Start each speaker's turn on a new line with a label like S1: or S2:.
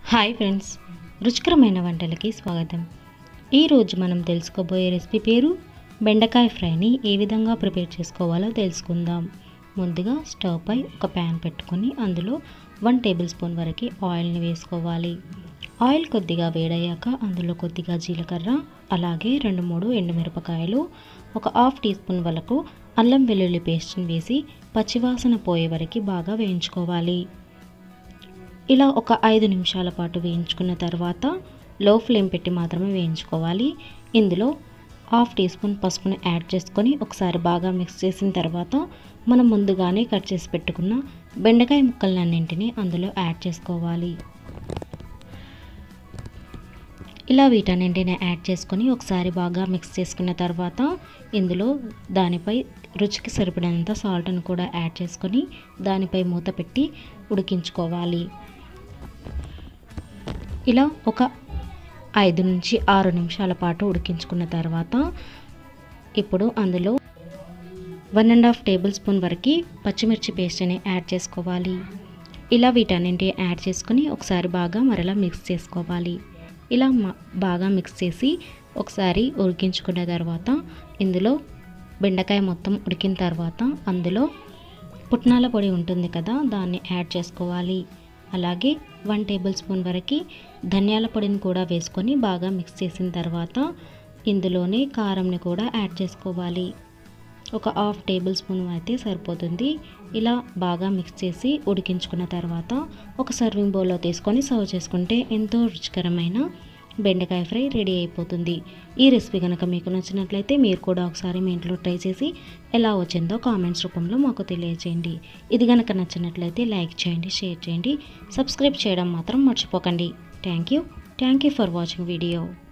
S1: hi friends రుచికరమైన వంటలకి స్వాగతం ఈరోజు మనం తెలుసుకోబోయే రెసిపీ పేరు బెండకాయ ఫ్రైని ఏ విధంగా ప్రిపేర్ చేసుకోవాలో తెలుసుకుందాం ముందుగా స్టవ్ పై ఒక ప్యాన్ పెట్టుకొని అందులో వన్ టేబుల్ స్పూన్ వరకు ఆయిల్ని వేసుకోవాలి ఆయిల్ కొద్దిగా వేడయ్యాక అందులో కొద్దిగా జీలకర్ర అలాగే రెండు మూడు ఎండుమిరపకాయలు ఒక హాఫ్ టీ స్పూన్ వరకు అల్లం వెల్లుల్లి పేస్ట్ని వేసి పచ్చివాసన పోయే వరకు బాగా వేయించుకోవాలి ఇలా ఒక ఐదు నిమిషాల పాటు వేయించుకున్న తర్వాత లో ఫ్లేమ్ పెట్టి మాత్రమే వేయించుకోవాలి ఇందులో హాఫ్ టీ స్పూన్ పసుపుని యాడ్ చేసుకొని ఒకసారి బాగా మిక్స్ చేసిన తర్వాత మనం ముందుగానే కట్ చేసి పెట్టుకున్న బెండకాయ ముక్కలన్నింటినీ అందులో యాడ్ చేసుకోవాలి ఇలా వీటన్నింటిని యాడ్ చేసుకొని ఒకసారి బాగా మిక్స్ చేసుకున్న తర్వాత ఇందులో దానిపై రుచికి సరిపడినంత సాల్ట్ను కూడా యాడ్ చేసుకొని దానిపై మూత పెట్టి ఉడికించుకోవాలి ఇలా ఒక ఐదు నుంచి ఆరు నిమిషాల పాటు ఉడికించుకున్న తర్వాత ఇప్పుడు అందులో one and half tablespoon వరకు పచ్చిమిర్చి పేస్ట్ని యాడ్ చేసుకోవాలి ఇలా వీటన్నింటి యాడ్ చేసుకొని ఒకసారి బాగా మరలా మిక్స్ చేసుకోవాలి ఇలా బాగా మిక్స్ చేసి ఒకసారి ఉడికించుకున్న తర్వాత ఇందులో బెండకాయ మొత్తం ఉడికిన తర్వాత అందులో పుట్నాల పొడి ఉంటుంది కదా దాన్ని యాడ్ చేసుకోవాలి అలాగే వన్ టేబుల్ స్పూన్ వరకు ధనియాల పొడిని కూడా వేసుకొని బాగా మిక్స్ చేసిన తర్వాత ఇందులోనే కారంని కూడా యాడ్ చేసుకోవాలి ఒక హాఫ్ టేబుల్ స్పూన్ అయితే సరిపోతుంది ఇలా బాగా మిక్స్ చేసి ఉడికించుకున్న తర్వాత ఒక సర్వింగ్ బౌల్లో తీసుకొని సర్వ్ చేసుకుంటే ఎంతో రుచికరమైన బెండకాయ ఫ్రై రెడీ అయిపోతుంది ఈ రెసిపీ కనుక మీకు నచ్చినట్లయితే మీరు కూడా ఒకసారి మీ ఇంట్లో ట్రై చేసి ఎలా వచ్చిందో కామెంట్స్ రూపంలో మాకు తెలియజేయండి ఇది కనుక నచ్చినట్లయితే లైక్ చేయండి షేర్ చేయండి సబ్స్క్రైబ్ చేయడం మాత్రం మర్చిపోకండి thank you thank you for watching video